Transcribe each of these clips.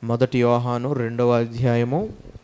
మొదటి యోహాను రెండవ అధ్యాయము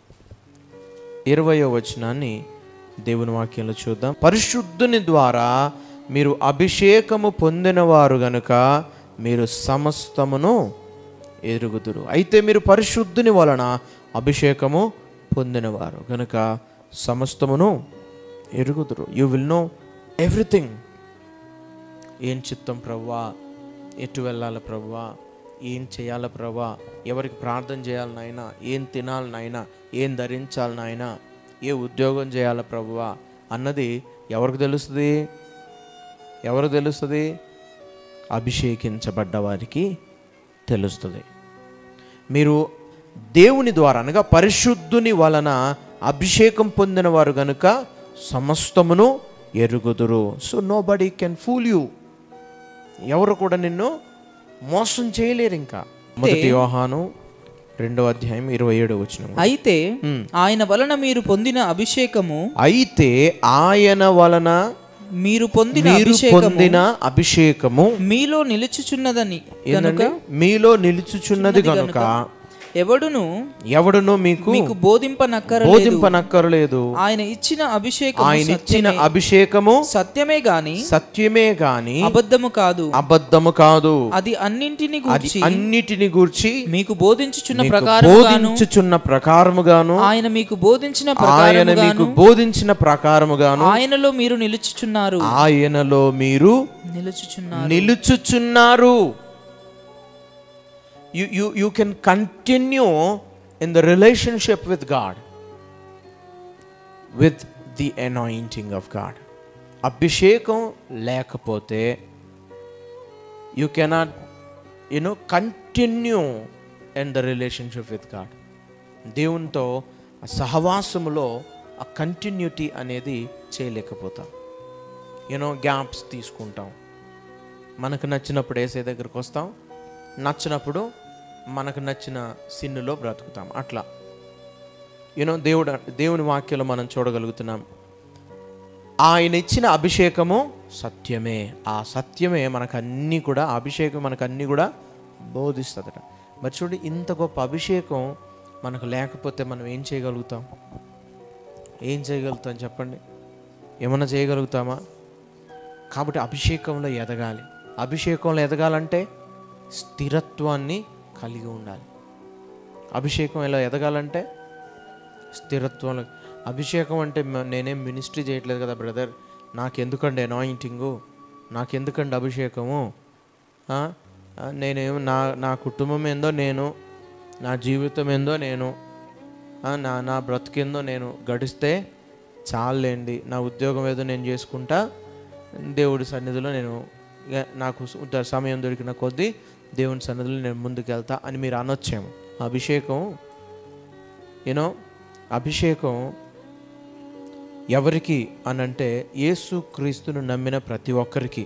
ఇరవయో వచనాన్ని దేవుని వాక్యంలో చూద్దాం పరిశుద్ధుని ద్వారా మీరు అభిషేకము పొందినవారు గనుక మీరు సమస్తమును ఎరుగుదురు అయితే మీరు పరిశుద్ధుని వలన అభిషేకము పొందినవారు గనుక సమస్తమును ఎరుగుదురు యు విల్ నో ఎవ్రీథింగ్ ఏం చిత్తం ప్రవ్వా ఎటు వెళ్ళాలి ప్రవ్వా ఏం చేయాలి ప్రవ్వా ఎవరికి ప్రార్థన చేయాలి నాయనా ఏం తినాలి నాయనా ఏం ధరించాలి నాయనా ఏ ఉద్యోగం చేయాలి ప్రభువా అన్నది ఎవరికి తెలుస్తుంది ఎవరు తెలుస్తుంది అభిషేకించబడ్డ వారికి తెలుస్తుంది మీరు దేవుని ద్వారా అనగా పరిశుద్ధుని వలన అభిషేకం పొందిన వారు గనుక సమస్తమును ఎరుగుదురు so nobody can fool you ఎవరు కూడా నిన్ను మోసం చేయలేరు ఇంకా మొదటి యోహాను రెండో అధ్యాయం ఇరవై ఏడు వచ్చిన అయితే ఆయన వలన మీరు పొందిన అభిషేకము అయితే ఆయన వలన మీరు పొందిన మీరు అభిషేకము పొందిన అభిషేకము మీలో నిలుచుచున్నదని ఏంటంటే మీలో నిలుచుచున్నది గనుక ఎవడును ఎవడునో మీకు మీకు బోధింపనక్కర బోధింపనక్కరలేదు ఆయన ఇచ్చిన అభిషేకం ఆయన ఇచ్చిన అభిషేకము సత్యమే గాని సత్యమే గాని అబద్ధము కాదు అబద్ధము కాదు అది అన్నింటిని అది గూర్చి అన్నిటిని గూర్చి మీకు బోధించుచున్న మీకు ప్రకారం బోధించుచున్న ప్రకారముగాను ఆయన మీకు బోధించిన ఆయన ప్రకారం మీకు బోధించిన ప్రకారముగాను ఆయనలో మీరు నిలుచుచున్నారు ఆయనలో మీరు నిలుచుచున్నారు నిలుచుచున్నారు you you you can continue in the relationship with God with the anointing of God అభిషేకం లేకపోతే you cannot you know continue in the relationship with God దేవునితో ఆ సహవాసములో ఆ కంటిన్యూటీ అనేది చేయలేకపోతాం యూనో గ్యాప్స్ తీసుకుంటాం మనకు నచ్చినప్పుడు ఏసే దగ్గరికి వస్తాం నచ్చినప్పుడు మనకు నచ్చిన సిన్నులో బ్రతుకుతాం అట్లా యూనో దేవుడు దేవుని వాక్యంలో మనం చూడగలుగుతున్నాం ఆయన ఇచ్చిన అభిషేకము సత్యమే ఆ సత్యమే మనకు అన్నీ కూడా ఆ అభిషేకం మనకు అన్నీ కూడా బోధిస్తుందట మరి చూడు ఇంత గొప్ప అభిషేకం మనకు లేకపోతే మనం ఏం చేయగలుగుతాం ఏం చేయగలుగుతాం చెప్పండి ఏమన్నా చేయగలుగుతామా కాబట్టి అభిషేకంలో ఎదగాలి అభిషేకంలో ఎదగాలంటే స్థిరత్వాన్ని కలిగి ఉండాలి అభిషేకం ఎలా ఎదగాలంటే స్థిరత్వంలో అభిషేకం అంటే మ- నేనేం మినిస్ట్రీ చేయట్లేదు కదా బ్రదర్ నాకెందుకండి అనాయింటింగు నాకెందుకండి అభిషేకము ఆ? ఆ, నేనేం నా నా కుటుంబం ఏందో నేను నా జీవితం ఏందో నేను ఆ, నా నా బ్రతికేందో నేను గడిస్తే చాలండి నా ఉద్యోగం ఏదో నేను చేసుకుంటా దేవుడి సన్నిధిలో నేను ఇక నాకు సు- ద- సమయం దొరికిన కొద్దీ దేవుని సన్నిధిలో నేను ముందుకు వెళ్తా అని మీరు అనొచ్చేమో అభిషేకం యూనో అభిషేకం ఎవరికి అనంటే యేసు క్రీస్తును నమ్మిన ప్రతి ఒక్కరికి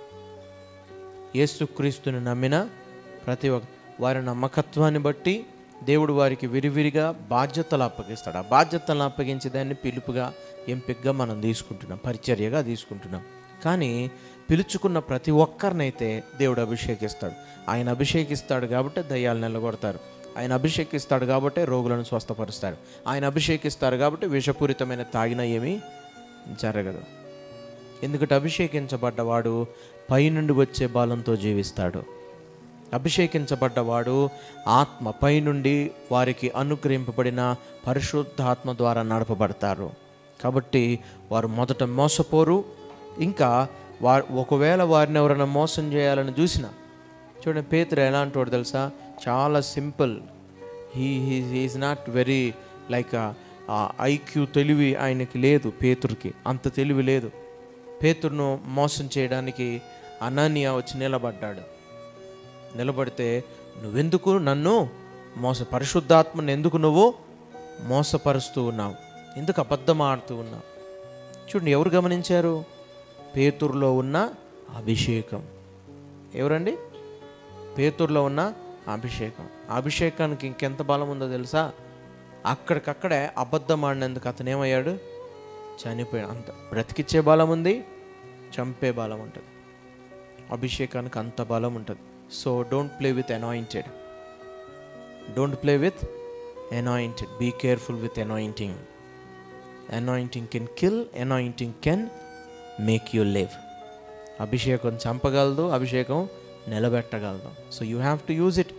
యేసుక్రీస్తుని నమ్మిన ప్రతి ఒక్క వారి నమ్మకత్వాన్ని బట్టి దేవుడు వారికి విరివిరిగా బాధ్యతలు అప్పగిస్తాడు ఆ బాధ్యతలను అప్పగించే దాన్ని పిలుపుగా ఎంపికగా మనం తీసుకుంటున్నాం పరిచర్యగా తీసుకుంటున్నాం కానీ పిలుచుకున్న ప్రతి ఒక్కరినైతే దేవుడు అభిషేకిస్తాడు ఆయన అభిషేకిస్తాడు కాబట్టి దయ్యాలు నిలగొడతారు ఆయన అభిషేకిస్తాడు కాబట్టి రోగులను స్వస్థపరుస్తాడు ఆయన అభిషేకిస్తాడు కాబట్టి విషపూరితమైన తాగిన ఏమీ జరగదు ఎందుకంటే అభిషేకించబడ్డవాడు పైనుండి వచ్చే బలంతో జీవిస్తాడు అభిషేకించబడ్డవాడు ఆత్మ పైనుండి వారికి అనుగ్రహింపబడిన పరిశుద్ధాత్మ ద్వారా నడపబడతారు కాబట్టి వారు మొదట మోసపోరు ఇంకా వారు ఒకవేళ వారిని ఎవరైనా మోసం చేయాలని చూసినా చూడండి పేతురు ఎలాంటి వాడు తెలుసా చాలా simple he he is not very like IQ తెలివి ఆయనకి లేదు పేతురికి అంత తెలివి లేదు పేతురును మోసం చేయడానికి అననీయ వచ్చి నిలబడ్డాడు నిలబడితే నువ్వెందుకు నన్ను మోస పరిశుద్ధాత్మను ఎందుకు నువ్వు మోసపరుస్తూ ఉన్నావు ఎందుకు అబద్ధం ఆడుతూ ఉన్నావు చూడండి ఎవరు గమనించారు పేతురులో ఉన్న అభిషేకం ఎవరండి పేతురులో ఉన్న అభిషేకం ఆ అభిషేకానికి ఇంకెంత బలం ఉందో తెలుసా అక్కడికక్కడే అబద్ధం ఆడినందుకు అతను ఏమయ్యాడు చనిపోయాడు అంత బ్రతికిచ్చే బలం ఉంది చంపే బలం ఉంటుంది అభిషేకానికి అంత బలం ఉంటుంది so don't play with anointed don't play with anointed be careful with anointing anointing can kill anointing can make you live అభిషేకం చంపగలదు అభిషేకం నిలబెట్టగలదు so you have to use it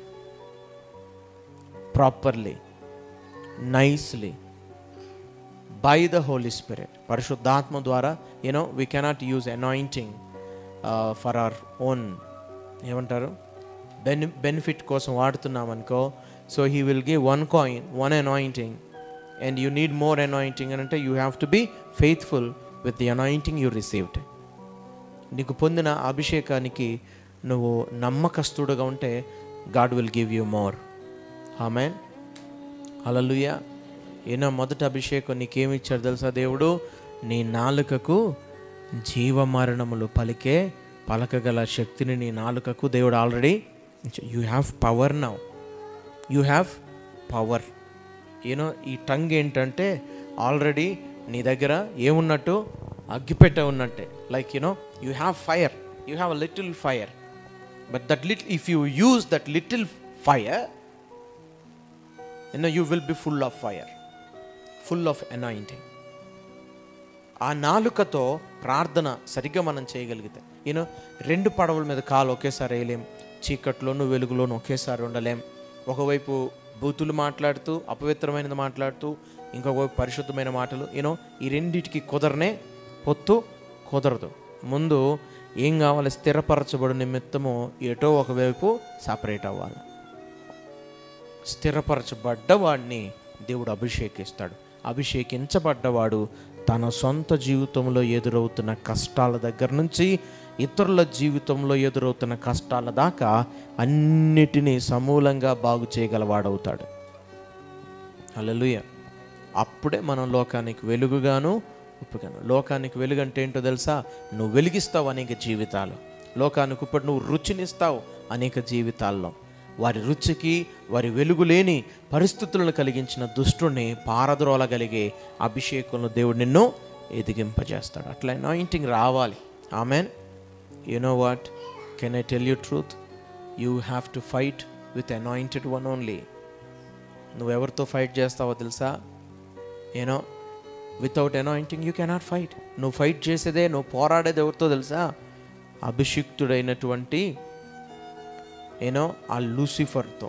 properly nicely by the holy spirit పరిశుద్ధాత్మ ద్వారా you know we cannot use anointing for our own ఏమంటారు బెని benefit కోసం వాడుతున్నాం అనుకో so he will give one coin one anointing and you need more anointing అని అంటే you have to be faithful with the anointing you received నీకు పొందిన అభిషేకానికి నువ్వు నమ్మకస్తుడుగా ఉంటే God will give you more ఆమె హలలుయ ఏనా మొదటి అభిషేకం నీకేమి ఇచ్చాడు తెలుసా దేవుడు నీ నాలుకకు జీవమరణములు పలికే పలకగల శక్తిని నీ నాలుకకు దేవుడు already you have power now you have power you know ఈ టంగ్ ఏంటంటే ఆల్రెడీ నీ దగ్గర ఏమున్నట్టు అగ్గిపెట్ట ఉన్నట్టే like you know you have fire you have a little fire but that little if you use that little fire you know you will be full of fire full of anointing ఆ నాలుకతో ప్రార్థన సరిగ్గా మనం చేయగలిగితే యూనో రెండు పడవల మీద కాలు ఒకేసారి వేయలేం చీకట్లోను వెలుగులోను ఒకేసారి ఉండలేం ఒకవైపు బూతులు మాట్లాడుతూ అపవిత్రమైనది మాట్లాడుతూ ఇంకొక వైపు పరిశుద్ధమైన మాటలు యూనో ఈ రెండిటికి కుదరనే పొత్తు కుదరదు ముందు ఏం కావాలి స్థిరపరచబడు నిమిత్తము ఎటో ఒకవైపు సపరేట్ అవ్వాలి స్థిరపరచబడ్డవాడిని దేవుడు అభిషేకిస్తాడు అభిషేకించబడ్డవాడు తన సొంత జీవితంలో ఎదురవుతున్న కష్టాల దగ్గర నుంచి ఇతరుల జీవితంలో ఎదురవుతున్న కష్టాల దాకా అన్నిటినీ సమూలంగా బాగు చేయగలవాడవుతాడు హల్లెలూయ అప్పుడే మనం లోకానికి వెలుగుగాను ఉప్పుగాను లోకానికి వెలుగు అంటే ఏంటో తెలుసా నువ్వు వెలిగిస్తావు అనేక జీవితాలు లోకానికి ఇప్పుడు నువ్వు రుచినిస్తావు అనేక జీవితాల్లో వారి రుచికి వారి వెలుగు లేని పరిస్థితులను కలిగించిన దుష్టుని పారద్రోలగలిగే అభిషేకంలో దేవుడు నిన్ను ఎదిగింపజేస్తాడు అట్లా అనాయింటింగ్ రావాలి amen you know what can I tell you truth you have to fight with anointed one only నువ్వెవరితో ఫైట్ చేస్తావో తెలుసా you know without anointing you cannot fight నువ్వు ఫైట్ చేసేదే నువ్వు పోరాడేది ఎవరితో తెలుసా అభిషిక్తుడైనటువంటి యూనో ఆ లూసిఫర్తో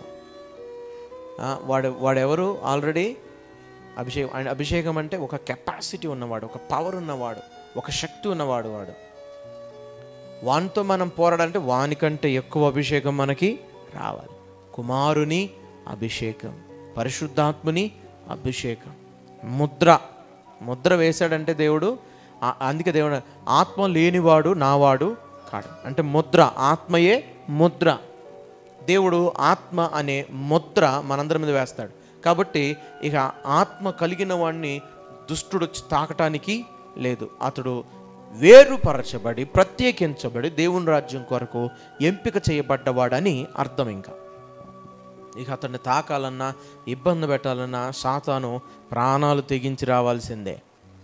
ఆ, వాడు వాడెవరు ఆల్రెడీ అభిషేకం ఆయన అభిషేకం అంటే ఒక కెపాసిటీ ఉన్నవాడు ఒక పవర్ ఉన్నవాడు ఒక శక్తి ఉన్నవాడు వాడు వానితో మనం పోరాడంటే వానికంటే ఎక్కువ అభిషేకం మనకి రావాలి కుమారుని అభిషేకం పరిశుద్ధాత్ముని అభిషేకం ముద్ర ముద్ర వేశాడంటే దేవుడు ఆ- అందుకే దేవుడు ఆత్మ లేనివాడు నావాడు కాడు అంటే ముద్ర ఆత్మయే ముద్ర దేవుడు ఆత్మ అనే ముద్ర మనందరి మీద వేస్తాడు కాబట్టి ఇక ఆత్మ కలిగిన వాడిని దుష్టుడు వచ్చి తాకటానికి లేదు అతడు వేరుపరచబడి ప్రత్యేకించబడి దేవుని రాజ్యం కొరకు ఎంపిక చేయబడ్డవాడని అర్థం ఇంకా ఇక అతన్ని తాకాలన్నా ఇబ్బంది పెట్టాలన్నా సాతాను ప్రాణాలు తెగించి రావాల్సిందే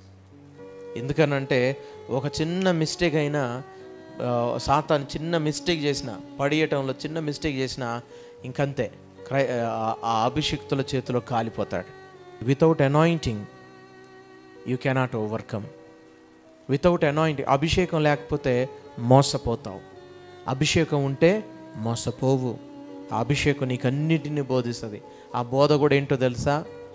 ఎందుకనంటే ఒక చిన్న మిస్టేక్ అయినా ఆ, సాతాను చిన్న మిస్టేక్ చేసిన పడియటంలో చిన్న మిస్టేక్ చేసిన ఇంకంతే క్రై ఆ- ఆ అభిషిక్తుల చేతిలో కాలిపోతాడు without anointing you cannot overcome without anointing అభిషేకం లేకపోతే మోసపోతావు అభిషేకం ఉంటే మోసపోవు ఆ అభిషేకం నీకు అన్నిటిని బోధిస్తుంది ఆ బోధ కూడా ఏంటో తెలుసా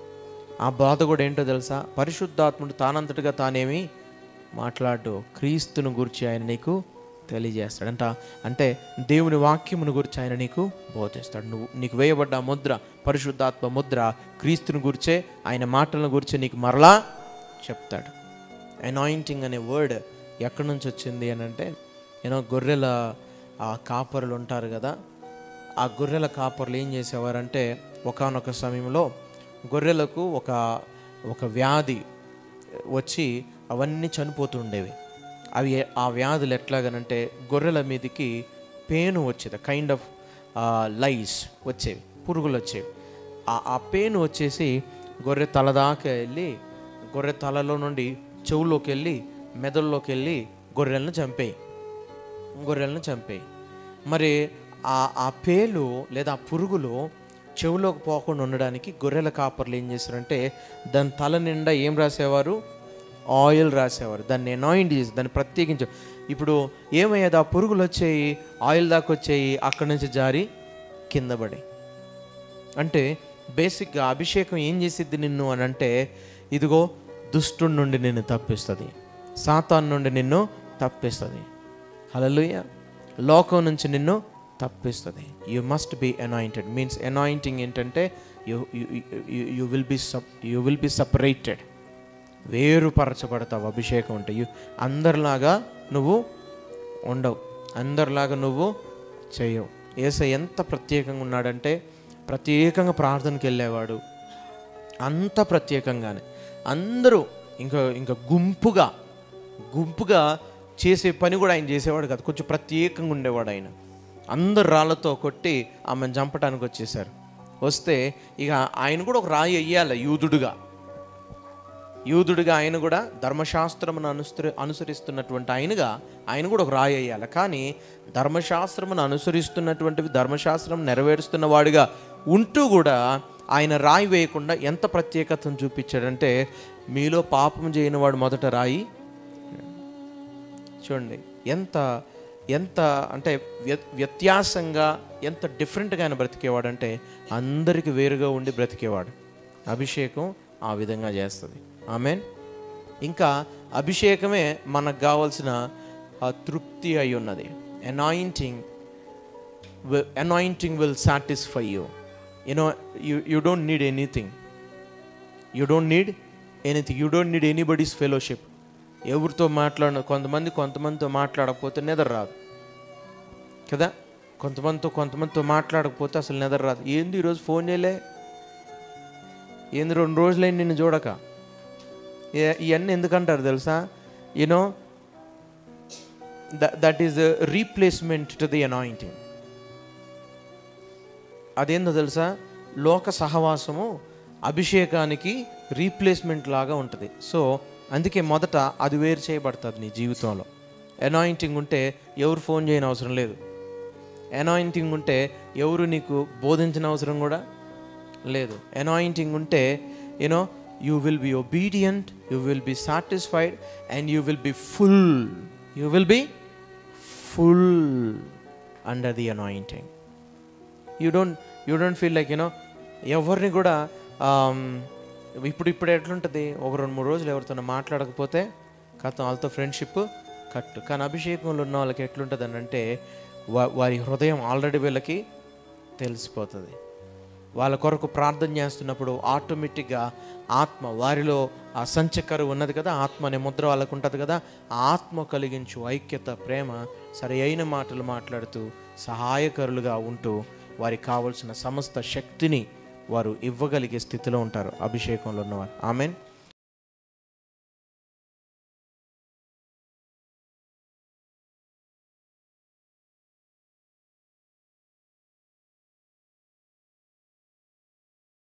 ఆ బోధ కూడా ఏంటో తెలుసా పరిశుద్ధాత్ముడు తానంతటిగా తానేమి మాట్లాడు క్రీస్తును గురించి ఆయన నీకు తెలియజేస్తాడు అంట అంటే దేవుని వాక్యమును గురించి ఆయన నీకు బోధిస్తాడు నువ్వు నీకు వేయబడ్డ ఆ ముద్ర పరిశుద్ధాత్మ ముద్ర క్రీస్తుని గురించే ఆయన మాటలను గురించి నీకు మరలా చెప్తాడు అనాయింటింగ్ అనే వర్డ్ ఎక్కడి నుంచి వచ్చింది అని అంటే ఏదో గొర్రెల ఆ కాపరులు ఉంటారు కదా ఆ గొర్రెల కాపర్లు ఏం చేసేవారంటే ఒకానొక సమయంలో గొర్రెలకు ఒక ఒక వ్యాధి వచ్చి అవన్నీ చనిపోతుండేవి అవి ఆ వ్యాధులు ఎట్లాగనంటే గొర్రెల మీదకి పేను వచ్చేది కైండ్ ఆఫ్ లైస్ వచ్చేవి పురుగులు వచ్చేవి ఆ ఆ పేను వచ్చేసి గొర్రె తల దాకా వెళ్ళి గొర్రె తలలో నుండి చెవులోకి వెళ్ళి మెదడులోకి వెళ్ళి గొర్రెలను చంపేయి గొర్రెలను చంపేయి మరి ఆ ఆ పేలు లేదా ఆ పురుగులు చెవులోకి పోకుండా ఉండడానికి గొర్రెల కాపర్లు ఏం చేశారంటే దాని తల నిండా ఏం రాసేవారు ఆయిల్ రాసేవారు దాన్ని ఎనాయింట్ చేసి దాన్ని ప్రత్యేకించి ఇప్పుడు ఏమయ్యేది ఆ పురుగులు వచ్చాయి ఆయిల్ దాకా వచ్చాయి అక్కడి నుంచి జారి కింద పడి అంటే బేసిక్గా అభిషేకం ఏం చేసిద్ది నిన్ను అని అంటే ఇదిగో దుష్టుడి నుండి నిన్ను తప్పిస్తుంది సాతాన్ నుండి నిన్ను తప్పిస్తుంది హలలుయ లోకం నుంచి నిన్ను తప్పిస్తుంది you must be anointed means anointing ఏంటంటే you you will be sep you will be separated వేరుపరచబడతావు అభిషేకం అంటే యు అందరిలాగా నువ్వు ఉండవు అందరిలాగా నువ్వు చేయవు ఏస ఎంత ప్రత్యేకంగా ఉన్నాడంటే ప్రత్యేకంగా ప్రార్థనకి వెళ్ళేవాడు అంత ప్రత్యేకంగానే అందరూ ఇంకా ఇంకా గుంపుగా గుంపుగా చేసే పని కూడా ఆయన చేసేవాడు కాదు కొంచెం ప్రత్యేకంగా ఉండేవాడు ఆయన అందరు రాళ్ళతో కొట్టి ఆమెను చంపడానికి వచ్చేసారు వస్తే ఇక ఆయన కూడా ఒక రాయి వెయ్యాలి యూదుడుగా యూదుడిగా ఆయన కూడా ధర్మశాస్త్రమును అనుసరి అనుసరిస్తున్నటువంటి ఆయనగా ఆయన కూడా ఒక రాయి అయ్యాలి కానీ ధర్మశాస్త్రమును అనుసరిస్తున్నటువంటి ధర్మశాస్త్రం నెరవేరుస్తున్న వాడిగా ఉంటూ కూడా ఆయన రాయి వేయకుండా ఎంత ప్రత్యేకతను చూపించాడంటే మీలో పాపం చేయని వాడు మొదట రాయి చూడండి ఎంత ఎంత అంటే వ్య వ్యత్యాసంగా ఎంత డిఫరెంట్గా ఆయన బ్రతికేవాడు అంటే అందరికి వేరుగా ఉండి బ్రతికేవాడు అభిషేకం ఆ విధంగా చేస్తుంది ఆమెన్ ఇంకా అభిషేకమే మనకు కావాల్సిన ఆ తృప్తి అయి ఉన్నది anointing anointing will satisfy you you know you you don't need anything you don't need anything you don't need anybody's fellowship ఎవరితో మాట్లాడిన కొంతమంది కొంతమందితో మాట్లాడకపోతే నిద్ర రాదు కదా కొంతమందితో కొంతమందితో మాట్లాడకపోతే అసలు నిద్ర రాదు ఏంది ఈరోజు ఫోన్ చేయలే ఏంది రెండు రోజులైంది నిన్ను చూడక ఏ- ఇవన్నీ ఎందుకంటారు తెలుసా you know that is replacement to the anointing అదేందో తెలుసా లోక సహవాసము అభిషేకానికి రీప్లేస్మెంట్ లాగా ఉంటుంది సో అందుకే మొదట అది వేరు చేయబడుతుంది నీ జీవితంలో అనాయింటింగ్ ఉంటే ఎవరు ఫోన్ చేయని అవసరం లేదు అనాయింటింగ్ ఉంటే ఎవరు నీకు బోధించిన అవసరం కూడా లేదు అనాయింటింగ్ ఉంటే you know you will be obedient you will be satisfied and you will be full you will be full under the anointing you don't you don't feel like you know ఎవరిని కూడా ఆమ్, ఇప్పుడు ఇప్పుడు ఎట్లుంటుంది ఒక రెండు మూడు రోజులు ఎవరితో మాట్లాడకపోతే కథ వాళ్ళతో ఫ్రెండ్షిప్ కట్టు కానీ అభిషేకంలో ఉన్న వాళ్ళకి ఎట్లుంటుంది అని అంటే వా- వారి హృదయం ఆల్రెడీ వీళ్ళకి తెలిసిపోతుంది వాళ్ళ కొరకు ప్రార్థన చేస్తున్నప్పుడు ఆటోమేటిక్గా ఆత్మ వారిలో ఆ సంచకరు ఉన్నది కదా ఆత్మ అనే ముద్ర వాళ్ళకు ఉంటుంది కదా ఆ ఆత్మ కలిగించు ఐక్యత ప్రేమ సరి అయిన మాటలు మాట్లాడుతూ సహాయకరులుగా ఉంటూ వారికి కావలసిన సమస్త శక్తిని వారు ఇవ్వగలిగే స్థితిలో ఉంటారు అభిషేకంలో ఉన్నవారు ఆమెన్